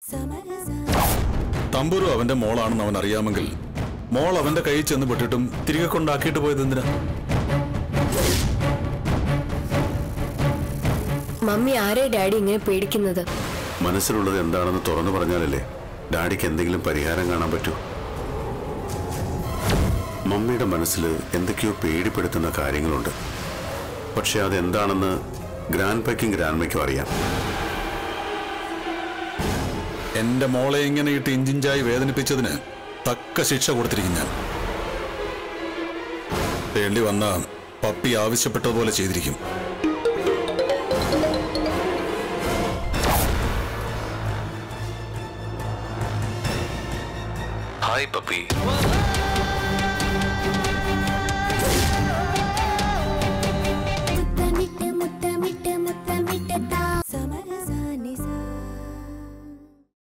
തമ്പുരു അവന്റെ മോളാണെന്ന് അവൻ അറിയാമെങ്കിൽ മോൾ അവന്റെ കയ്യിൽ ചെന്ന് പെട്ടിട്ടും തിരികെ കൊണ്ടാക്കിയിട്ട് പോയത് എന്തിനാ മമ്മി ആരെ ഡാഡി ഇങ്ങനെ പേടിക്കുന്നത് മനസ്സിലുള്ളത് എന്താണെന്ന് തുറന്നു പറഞ്ഞാലല്ലേ ഡാഡിക്ക് എന്തെങ്കിലും പരിഹാരം കാണാൻ പറ്റൂ മമ്മിയുടെ മനസ്സിൽ എന്തൊക്കെയോ പേടിപ്പെടുത്തുന്ന കാര്യങ്ങളുണ്ട് പക്ഷെ അതെന്താണെന്ന് ഗ്രാൻഡ് പയ്ക്കും ഗ്രാൻഡ്മയ്ക്കും അറിയാം എന്റെ മോളെ ഇങ്ങനെ ഇട്ട് ഇഞ്ചിഞ്ചായി വേദനിപ്പിച്ചതിന് തക്ക ശിക്ഷ കൊടുത്തിരിക്കും ഞാൻ വേണ്ടി വന്ന പപ്പി ആവശ്യപ്പെട്ടതുപോലെ ചെയ്തിരിക്കും ഹായ് പപ്പി